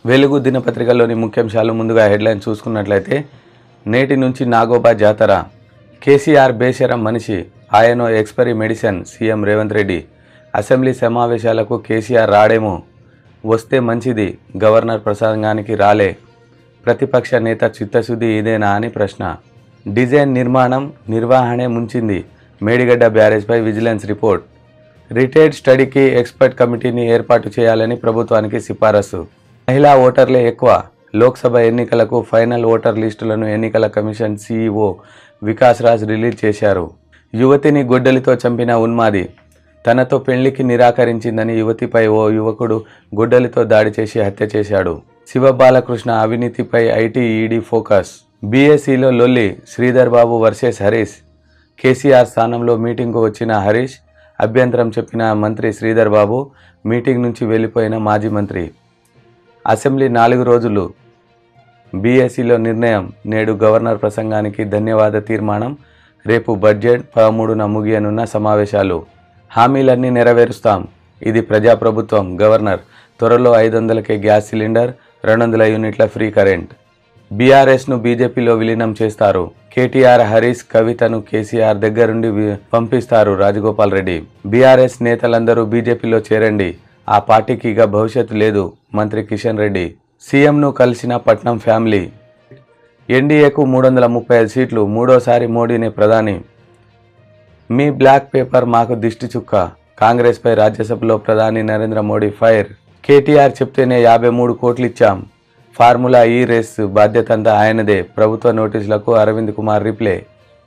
వెలుగు దినపత్రికలోని ముఖ్యాంశాలు ముందుగా హెడ్లైన్ చూసుకున్నట్లయితే నేటి నుంచి నాగోబా జాతర కేసీఆర్ బేషరం మనిషి ఆయనో expiry medicine CM Revanth Reddy assembly సమావేశాలకు కేసీఆర్ రాడేమో వస్తే మంచిది గవర్నర్ ప్రసంగానికి రాలే ప్రతిపక్ష నేత చిత్తశుద్ధి ఇదేనా అని ప్రశ్న డిజైన్ నిర్మాణం నిర్వహణే ముంచింది మేడిగడ్డ బ్యారేజ్పై విజిలెన్స్ రిపోర్ట్ రిటైర్డ్ స్టడీకి ఎక్స్పర్ట్ కమిటీని ఏర్పాటు చేయాలని ప్రభుత్వానికి సిఫారసు మహిళా ఓటర్లే ఎక్కువ లోక్సభ ఎన్నికలకు ఫైనల్ ఓటర్ లిస్టులను ఎన్నికల commission CEO Vikas Raj release చేశారు యువతిని గొడ్డలితో చంపిన ఉన్మాది తనతో పెళ్లికి నిరాకరించిందని యువతిపై ఓ యువకుడు గొడ్డలితో దాడి చేసి హత్య చేశాడు శివబాలకృష్ణ అవినీతిపై ఐటీ ఈడీ ఫోకస్ బీఎస్సీలో లొల్లి శ్రీధర్ బాబు వర్సెస్ హరీష్ కేసీఆర్ స్థానంలో మీటింగ్కు వచ్చిన హరీష్ అభ్యంతరం చెప్పిన మంత్రి శ్రీధర్ బాబు మీటింగ్ నుంచి వెళ్ళిపోయిన మాజీ మంత్రి అసెంబ్లీ నాలుగు రోజులు బీఎస్సీలో నిర్ణయం నేడు గవర్నర్ ప్రసంగానికి ధన్యవాద తీర్మానం రేపు బడ్జెట్ పదమూడున ముగియనున్న సమావేశాలు హామీలన్నీ నెరవేరుస్తాం ఇది ప్రజాప్రభుత్వం గవర్నర్ త్వరలో ఐదు వందలకే గ్యాస్ సిలిండర్ రెండు వందల యూనిట్ల ఫ్రీ కరెంట్ బీఆర్ఎస్ను బీజేపీలో విలీనం చేస్తారు కేటీఆర్ హరీష్ కవితను కేసీఆర్ దగ్గరుండి వి- పంపిస్తారు రాజగోపాల్ రెడ్డి బీఆర్ఎస్ నేతలందరూ బీజేపీలో చేరండి ఆ పార్టీకి ఇక భవిష్యత్తు లేదు మంత్రి కిషన్ రెడ్డి సీఎంను కలిసిన పట్నం ఫ్యామిలీ ఎన్డీఏకు మూడు వందల ముప్పై ఐదు సీట్లు మూడోసారి మోడీనే ప్రధాని మీ బ్లాక్ పేపర్ మాకు దిష్టి చుక్క కాంగ్రెస్పై రాజ్యసభలో ప్రధాని నరేంద్ర మోడీ ఫైర్ కేటీఆర్ చెప్తేనే యాభై మూడు కోట్లు ఇచ్చాం ఫార్ములా ఈ రేస్ బాధ్యత అంతా ఆయనదే ప్రభుత్వ నోటీసులకు అరవింద్ కుమార్ రిప్లై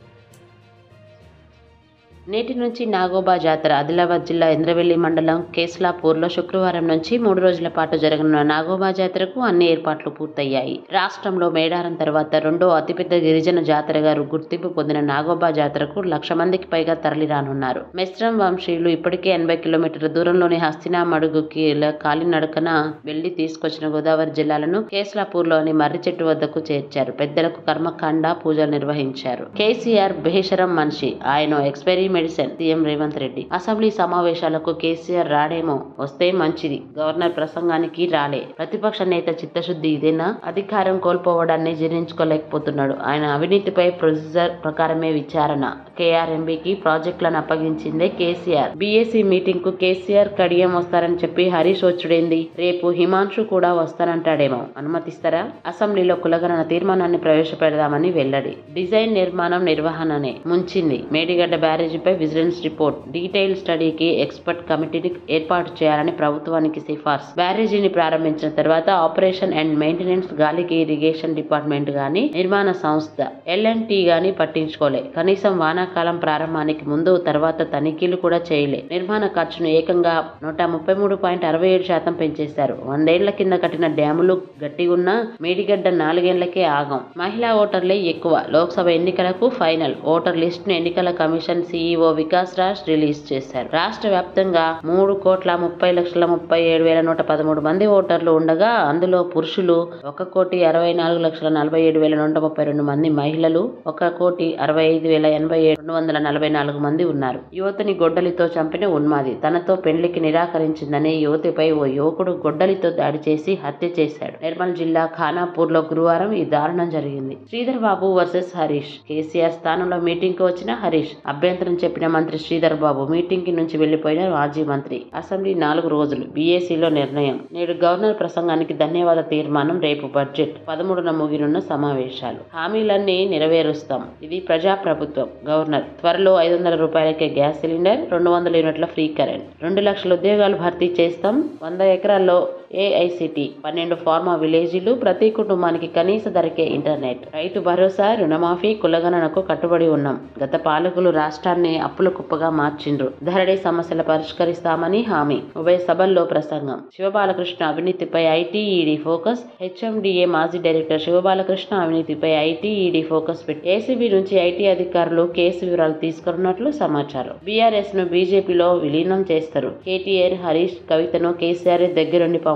నేటి నుంచి నాగోబా జాతర ఆదిలాబాద్ జిల్లా ఇంద్రవెల్లి మండలం కేస్లాపూర్లో శుక్రవారం నుంచి మూడు రోజుల పాటు జరగనున్న నాగోబా జాతరకు అన్ని ఏర్పాట్లు పూర్తయ్యాయి రాష్ట్రంలో మేడారం తర్వాత రెండో అతిపెద్ద గిరిజన జాతరగా గుర్తింపు పొందిన నాగోబా జాతరకు లక్ష మందికి పైగా తరలిరానున్నారు మెస్రం వంశీయులు ఇప్పటికే ఎనభై కిలోమీటర్ల దూరంలోని హస్తినామడుగుకి కాలినడకన వెళ్లి తీసుకొచ్చిన గోదావరి జిల్లాలను కేస్లాపూర్లోని మర్రి చెట్టు వద్దకు చేర్చారు పెద్దలకు కర్మకాండ పూజలు నిర్వహించారు కేసీఆర్ బేషరం మనిషి ఆయన expiry medicine CM Revanth Reddy assembly సమావేశాలకు కేసీఆర్ రాడేమో వస్తే మంచిది గవర్నర్ ప్రసంగానికి రాలే ప్రతిపక్ష నేత చిత్తశుద్ధి ఇదేనా అధికారం కోల్పోవడాన్ని జీర్ణించుకోలేకపోతున్నాడు ఆయన అవినీతిపై ప్రొసీజర్ ప్రకారమే విచారణ కేఆర్ఎంబీకి ప్రాజెక్టులను అప్పగించిందే కేసీఆర్ బీఎస్సీ మీటింగ్ కు కేసీఆర్ కడియం వస్తారని చెప్పి హరీష్ వచ్చుడేంది రేపు హిమాంశు కూడా వస్తానంటాడేమో అనుమతిస్తారా అసెంబ్లీలో కులగణన తీర్మానాన్ని ప్రవేశపెడదామని వెల్లడి డిజైన్ నిర్మాణం నిర్వహణనే ముంచింది మేడిగడ్డ బ్యారేజీపై విజిలెన్స్ రిపోర్ట్ డీటెయిల్ స్టడీకి ఎక్స్పర్ట్ కమిటీని ఏర్పాటు చేయాలని ప్రభుత్వానికి సిఫార్సు బ్యారేజీని ప్రారంభించిన తర్వాత ఆపరేషన్ అండ్ మెయింటెనెన్స్ గాలికి ఇరిగేషన్ డిపార్ట్మెంట్ గాని నిర్మాణ సంస్థ ఎల్ఎన్టీ గాని పట్టించుకోలే కనీసం వానాకాలం ప్రారంభానికి ముందు తర్వాత తనిఖీలు కూడా చేయలే నిర్మాణ ఖర్చును ఏకంగా నూట ముప్పై మూడు పాయింట్ అరవై ఏడు శాతం పెంచేశారు వందేళ్ల కింద కట్టిన డ్యాములు గట్టిగున్నా మేడిగడ్డ నాలుగేళ్లకే ఆగం మహిళా ఓటర్లే ఎక్కువ లోక్సభ ఎన్నికలకు ఫైనల్ ఓటర్ లిస్ట్ ను ఎన్నికల commission CEO Vikas Raj release చేశారు రాష్ట్ర వ్యాప్తంగా మూడు కోట్ల ముప్పై లక్షల ముప్పై ఏడు వేల నూట పదమూడు మంది ఓటర్లు ఉండగా అందులో పురుషులు ఒక కోటి అరవై నాలుగు లక్షల నలభై ఏడు వేల నూట ముప్పై రెండు మంది మహిళలు ఒక కోటి అరవై ఐదు వేల ఎనభై ఏడు రెండు వందల నలభై నాలుగు మంది ఉన్నారు యువతిని గొడ్డలితో చంపిన ఉన్మాది తనతో పెళ్లికి నిరాకరించిందని యువతిపై ఓ యువకుడు గొడ్డలితో దాడి చేసి హత్య చేశాడు నిర్మల్ జిల్లా ఖానాపూర్ లో గురువారం ఈ దారుణం జరిగింది శ్రీధర్ బాబు వర్సెస్ హరీష్ కేసీఆర్ స్థానంలో మీటింగ్ కు వచ్చిన హరీష్ అభ్యంతరం చెప్పిన మంత్రి శ్రీధర్ బాబు మీటింగ్ కి నుంచి వెళ్లిపోయిన మాజీ మంత్రి అసెంబ్లీ నాలుగు రోజులు బీఏసీలో నిర్ణయం నేడు గవర్నర్ ప్రసంగానికి ధన్యవాద తీర్మానం రేపు బడ్జెట్ పదమూడున ముగినున్న సమావేశాలు హామీలన్నీ నెరవేరుస్తాం ఇది ప్రజాప్రభుత్వం గవర్నర్ త్వరలో ఐదు వందల రూపాయలకే గ్యాస్ సిలిండర్ రెండు వందల యూనిట్ల ఫ్రీ కరెంట్ రెండు లక్షల ఉద్యోగాలు భర్తీ చేస్తాం వంద ఎకరాల్లో ఏఐసిటి పన్నెండు ఫార్మా విలేజీలు ప్రతి కుటుంబానికి కనీస ధరకే ఇంటర్నెట్ రైతు భరోసా రుణమాఫీ కులగణనకు కట్టుబడి ఉన్నాం గత పాలకులు రాష్ట్రాన్ని అప్పుల కుప్పగా మార్చిండ్రు ధరణి సమస్యలు పరిష్కరిస్తామని హామీ ఉభయ సభల్లో ప్రసంగం శివబాలకృష్ణ అవినీతిపై ఐటీఈడి ఫోకస్ హెచ్ఎండిఏ మాజీ డైరెక్టర్ శివబాలకృష్ణ అవినీతిపై ఐటీఈడి ఫోకస్ పెట్టి ఏసీబీ నుంచి ఐటీ అధికారులు కేసు వివరాలు తీసుకున్నట్లు సమాచారం బీఆర్ఎస్ ను బీజేపీలో విలీనం చేస్తారు కేటీఆర్ హరీష్ కవితను కేసీఆర్ దగ్గరుండి పంపు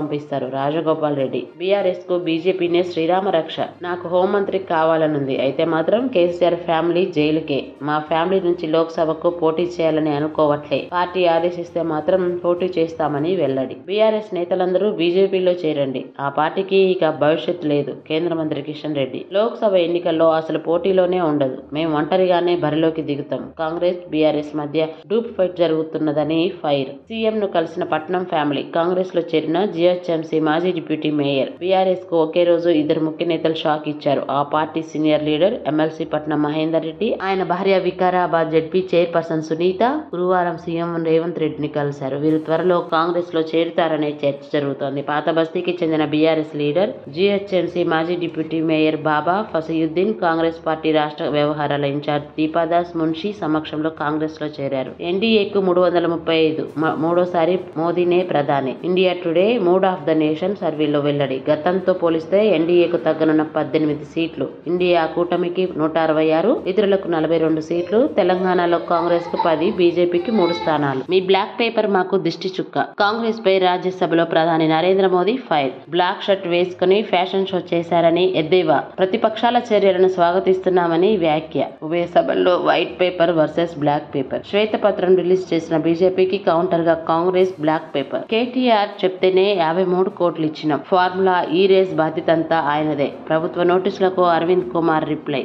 పంపిస్తారు రాజగోపాల్ రెడ్డి బీఆర్ఎస్ కు బీజేపీనే శ్రీరామ రక్ష నాకు హోంమంత్రి కావాలనుంది అయితే మాత్రం కేసీఆర్ ఫ్యామిలీ జైలుకే మా ఫ్యామిలీ నుంచి లోక్సభకు పోటీ చేయాలని అనుకోవట్లే పార్టీ ఆదేశిస్తే మాత్రం పోటీ చేస్తామని వెల్లడి బీఆర్ఎస్ నేతలందరూ బీజేపీలో చేరండి ఆ పార్టీకి ఇక భవిష్యత్ లేదు కేంద్ర మంత్రి కిషన్ రెడ్డి లోక్సభ ఎన్నికల్లో అసలు పోటీలోనే ఉండదు మేము ఒంటరిగానే బరిలోకి దిగుతాం కాంగ్రెస్ బీఆర్ఎస్ మధ్య డూప్ ఫైట్ జరుగుతున్నదని ఫైర్ సీఎం ను కలిసిన పట్నం ఫ్యామిలీ కాంగ్రెస్ లో చేరిన జిహెచ్ఎంసీ మాజీ డిప్యూటీ మేయర్ బీఆర్ఎస్ కు ఒకే రోజు ఇద్దరు ముఖ్య నేతలు షాక్ ఇచ్చారు ఆ పార్టీ సీనియర్ లీడర్ ఎమ్మెల్సీ పట్నం మహేందర్ రెడ్డి ఆయన భార్య వికారాబాద్ జడ్పీ చైర్పర్సన్ సునీత గురువారం సీఎం రేవంత్ రెడ్డిని కలిశారు వీరు త్వరలో కాంగ్రెస్ లో చేరుతారనే చర్చ జరుగుతోంది పాత బస్తీకి చెందిన బీఆర్ఎస్ లీడర్ జిహెచ్ఎంసీ మాజీ deputy mayor Baba Fasiuddin Congress party రాష్ట్ర వ్యవహారాల ఇన్ఛార్జ్ దీపాదాస్ మున్షి సమక్షంలో కాంగ్రెస్ లో చేరారు ఎన్డీఏకు మూడు వందల ముప్పై ఐదు మ- మూడోసారి మోదీనే ప్రధాని India today mood of the nation సర్వేలో వెల్లడి గతంతో పోలిస్తే ఎన్డీఏకు తగ్గనున్న పద్దెనిమిది సీట్లు ఇండియా కూటమికి నూట అరవై ఆరు ఇతరులకు నలభై రెండు సీట్లు తెలంగాణలో కాంగ్రెస్ కు పది బీజేపీకి మూడు స్థానాలు మీ బ్లాక్ పేపర్ మాకు దిష్టి చుక్క కాంగ్రెస్ పై రాజ్యసభలో ప్రధాని Narendra Modi fire black shirt వేసుకుని ఫ్యాషన్ షో చేశారని ఎద్దేవా ప్రతిపక్షాల చర్యలను స్వాగతిస్తున్నామని వ్యాఖ్య ఉభయ సభల్లో white paper versus black paper శ్వేతపత్రం రిలీజ్ చేసిన బీజేపీకి కౌంటర్ గా కాంగ్రెస్ బ్లాక్ పేపర్ కేటీఆర్ చెప్తేనే యాభై మూడు కోట్లు ఇచ్చినాం ఫార్ములా ఈ రేస్ బాధ్యత అంతా ఆయనదే ప్రభుత్వ నోటీసులకు అరవింద్ కుమార్ రిప్లై